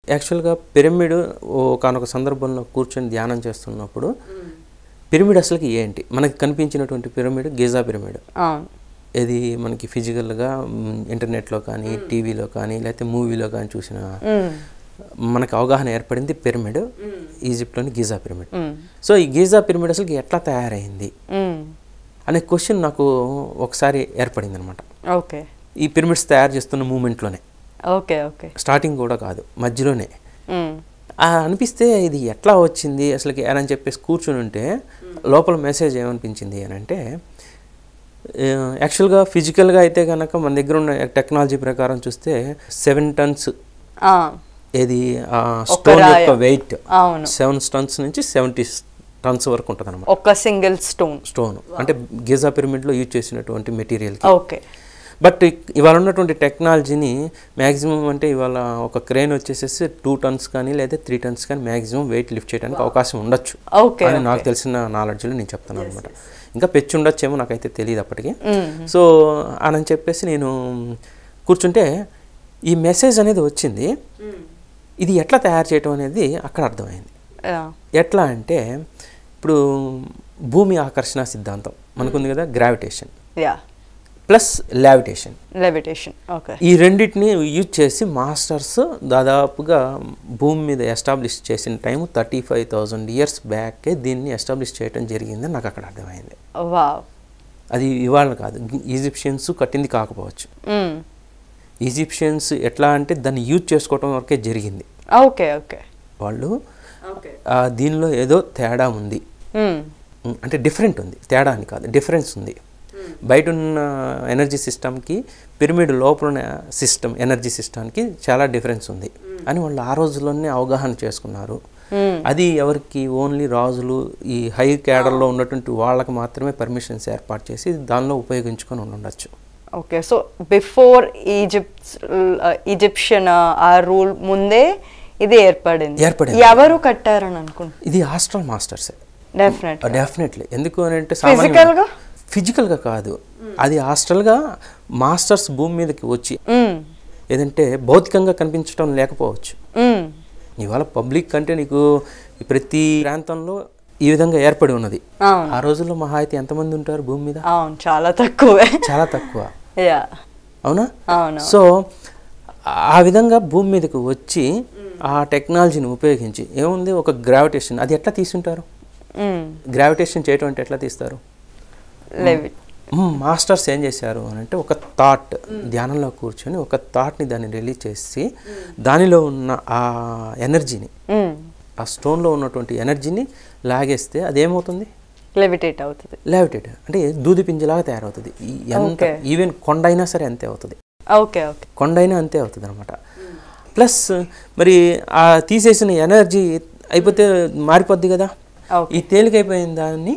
యాక్చువల్గా పిరమిడ్ ఒకనొక సందర్భంలో కూర్చొని ధ్యానం చేస్తున్నప్పుడు పిరమిడ్ అసలుకి ఏంటి మనకి కనిపించినటువంటి పిరమిడ్ గిజా పిరమిడ్ అవును ఇది మనకి ఫిజికల్గా ఇంటర్నెట్లో కానీ టీవీలో కానీ లేకపోతే మూవీలో కానీ చూసిన మ్మ్. మనకు అవగాహన ఏర్పడింది పిరమిడ్ ఈజిప్ట్లోని గీజా పిరమిడ్ మ్మ్. సో ఈ గీజా పిరమిడ్ అసలు ఎట్లా తయారైంది మ్మ్. అనే క్వశ్చన్ నాకు ఒకసారి ఏర్పడింది అనమాట ఓకే ఈ పిరమిడ్స్ తయారు చేస్తున్న మూమెంట్లోనే ఓకే ఓకే స్టార్టింగ్ కూడా కాదు మధ్యలోనే మ్మ్. ఆ అనిపిస్తే ఇది ఎట్లా వచ్చింది అసలుకి అని చెప్పేసి కూర్చుని ఉంటే లోపల మెసేజ్ ఏమనిపించింది అని అంటే ఆ, యాక్చువల్గా ఫిజికల్గా అయితే కనుక మన దగ్గర ఉన్న టెక్నాలజీ ప్రకారం చూస్తే సెవెన్ టన్స్ ఆ, ఏది స్టోన్ రాయ. యొక్క వెయిట్ అవును సెవెన్ టన్స్ నుంచి సెవెంటీ టన్స్ వరకు ఉంటుంది అనమాట ఒక సింగిల్ స్టోన్ స్టోన్ అంటే గిజా పిరమిడ్లో యూజ్ చేసినటువంటి మెటీరియల్ ఓకే బట్ ఇవాళ ఉన్నటువంటి టెక్నాలజీని మ్యాక్సిమం అంటే ఇవాళ ఒక క్రేన్ వచ్చేసేసి టూ టన్స్ కానీ లేదా త్రీ టన్స్ కానీ మ్యాక్సిమం వెయిట్ లిఫ్ట్ చేయడానికి అవకాశం ఉండొచ్చు ఓకే అని నాకు తెలిసిన నాలెడ్జ్లో నేను చెప్తాను అనమాట ఇంకా పెచ్చి ఉండొచ్చేమో నాకైతే తెలియదు అప్పటికి మ్మ్. సో అని చెప్పేసి నేను కూర్చుంటే ఈ మెసేజ్ అనేది వచ్చింది ఇది ఎట్లా తయారు చేయటం అనేది అక్కడ అర్థమైంది యా. ఎట్లా అంటే ఇప్పుడు భూమి ఆకర్షణ సిద్ధాంతం మనకుంది కదా gravitation yeah plus levitation levitation okay ఈ రెండింటిని యూజ్ చేసి మాస్టర్స్ దాదాపుగా భూమి మీద ఎస్టాబ్లిష్ చేసిన time thirty five thousand years బ్యాకే దీన్ని ఎస్టాబ్లిష్ చేయడం జరిగిందని నాకు అక్కడ అర్థమైంది వావ్ అది ఇవాళ కాదు ఈజిప్షియన్స్ కట్టింది కాకపోవచ్చు మ్మ్. ఈజిప్షియన్స్ ఎట్లా అంటే దాన్ని యూజ్ చేసుకోవటం వరకే జరిగింది ఓకే ఓకే వాళ్ళు ఆ, దీనిలో ఏదో తేడా ఉంది మ్మ్. ఉమ్, అంటే డిఫరెంట్ ఉంది తేడా అని కాదు డిఫరెన్స్ ఉంది బయట ఉన్న ఎనర్జీ సిస్టమ్కి పిరమిడ్ లోపల ఉన్న సిస్టమ్ ఎనర్జీ సిస్టమ్కి చాలా డిఫరెన్స్ ఉంది అని వాళ్ళు ఆ రోజుల్లోనే అవగాహన చేసుకున్నారు మ్మ్. అది ఎవరికి ఓన్లీ రాజులు ఈ హై క్యాడర్లో ఉన్నటువంటి వాళ్ళకి మాత్రమే పర్మిషన్స్ ఏర్పాటు చేసి దానిలో ఉపయోగించుకొని ఉండొచ్చు okay so before Egypt Egyptian ఆ రూల్ ముందే ఇది ఏర్పడింది ఏర్పడింది. ఎవరు కట్టారని అనుకుంటున్నాను ఇది హాస్టల్ మాస్టర్సే డెఫినెట్ డెఫినెట్లీ ఎందుకు అని అంటే Physical గా? ఫిజికల్గా కాదు అది హాస్టల్గా మాస్టర్స్ భూమి మీదకి వచ్చి ఏదంటే భౌతికంగా కనిపించడం లేకపోవచ్చు ఇవాళ పబ్లిక్ అంటే నీకు ఈ ప్రతి ప్రాంతంలో ఈ విధంగా ఏర్పడి ఉన్నది అవును ఆ రోజుల్లో మహా అయితే ఎంతమంది ఉంటారు భూమి మీద అవును చాలా తక్కువే చాలా తక్కువ యా అవునా అవును సో ఆ విధంగా భూమి మీదకి వచ్చి ఆ టెక్నాలజీని ఉపయోగించి ఏముంది ఒక గ్రావిటేషన్ అది ఎట్లా తీసుంటారు గ్రావిటేషన్ చేయటం అంటే ఎట్లా తీస్తారు లెవి మ్మ్, మాస్టర్స్ ఏం చేశారు అని అంటే ఒక థాట్ ధ్యానంలో కూర్చొని ఒక థాట్ని దాన్ని రిలీజ్ చేసి దానిలో ఉన్న ఆ ఎనర్జీని ఆ స్టోన్లో ఉన్నటువంటి ఎనర్జీని లాగేస్తే అదేమవుతుంది లెవిటేట్ అవుతుంది లావిటేట్ అంటే దూది పింజలాగా తయారవుతుంది ఈ ఎంత Okay. ఈవెన్ కొండ అయినా సరే అంతే అవుతుంది ఓకే ఓకే కొండ అయినా అంతే అవుతుంది అనమాట ప్లస్ మరి ఆ తీసేసిన ఎనర్జీ అయిపోతే మారిపోద్ది కదా ఓకే ఈ తేలికైపోయిన దాన్ని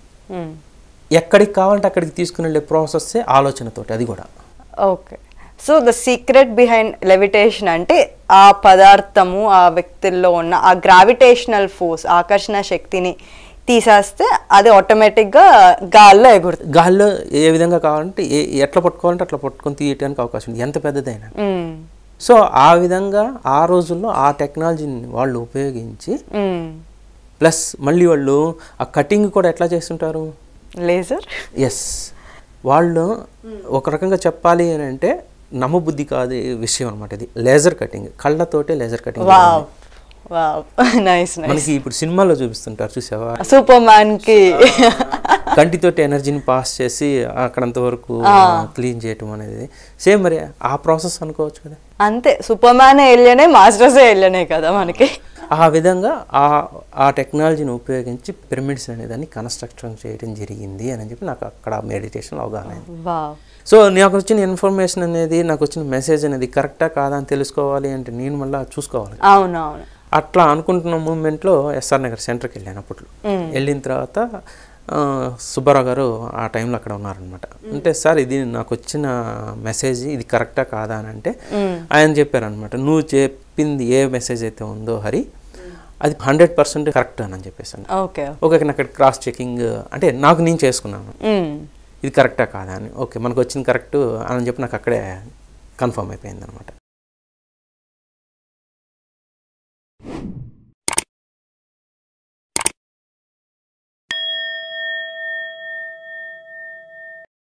ఎక్కడికి కావాలంటే అక్కడికి తీసుకుని వెళ్ళే ప్రాసెస్సే ఆలోచనతోటి అది కూడా okay so the secret behind levitation అంటే ఆ పదార్థము ఆ వ్యక్తుల్లో ఉన్న ఆ గ్రావిటేషనల్ ఫోర్స్ ఆకర్షణ శక్తిని తీసేస్తే అది ఆటోమేటిక్గా గాల్లో ఎగురుతుంది గాల్లో ఏ విధంగా కావాలంటే ఏ ఎట్లా పట్టుకోవాలంటే అట్లా పట్టుకొని తీయటానికి అవకాశం ఉంది ఎంత పెద్దదైనా మ్మ్. సో ఆ విధంగా ఆ రోజుల్లో ఆ టెక్నాలజీని వాళ్ళు ఉపయోగించి మ్మ్. ప్లస్ మళ్ళీ వాళ్ళు ఆ కటింగ్ కూడా ఎట్లా చేస్తుంటారు లేజర్ ఎస్ వాళ్ళు ఒక రకంగా చెప్పాలి అని అంటే నమ్మబుద్ధి కాదు ఈ విషయం అనమాట ఇది లేజర్ కటింగ్ కళ్ళతోటే laser cutting wow wow nice nice మనకి ఇప్పుడు సినిమాలో చూపిస్తుంటారు చూసావా సూపర్ మ్యాన్ కి కంటితోటి ఎనర్జీని పాస్ చేసి అక్కడంత వరకు క్లీన్ చేయటం అనేది సేమ్ మరి ఆ ప్రాసెస్ అనుకోవచ్చు కదా అంతే సూపర్ మ్యాన్ ఏలియనే మాస్టర్స్ ఏలియనే కదా మనకి ఆ విధంగా ఆ ఆ టెక్నాలజీని ఉపయోగించి పిరమిడ్స్ అనేదాన్ని కన్స్ట్రక్షన్ చేయడం జరిగింది అని చెప్పి నాకు అక్కడ మెడిటేషన్ అవగాహన అయింది వావ్ సో నాకు వచ్చిన ఇన్ఫర్మేషన్ అనేది నాకు వచ్చిన మెసేజ్ అనేది కరెక్టా కాదా అని తెలుసుకోవాలి అంటే నేను మళ్ళీ చూసుకోవాలి అవును అవును అట్లా అనుకుంటున్న మూమెంట్లో ఎస్ఆర్ నగర్ సెంటర్కి వెళ్ళాను అప్పట్లో వెళ్ళిన తర్వాత ఆ, సుబ్బారావు గారు ఆ టైంలో అక్కడ ఉన్నారనమాట అంటే సార్ ఇది నాకు వచ్చిన మెసేజ్ ఇది కరెక్టా కాదా అని అంటే ఆయన చెప్పారనమాట నువ్వు చెప్పింది ఏ మెసేజ్ అయితే ఉందో హరి అది హండ్రెడ్ పర్సెంట్ కరెక్ట్ అని చెప్పేసాను ఓకే ఓకే నేను అక్కడ క్రాస్ చెకింగ్ అంటే నాకు నేను చేసుకున్నాను మ్మ్. ఇది కరెక్టా కాదా అని ఓకే మనకు వచ్చింది కరెక్ట్ అని చెప్పి నాకు అక్కడే కన్ఫర్మ్ అయిపోయింది అనమాట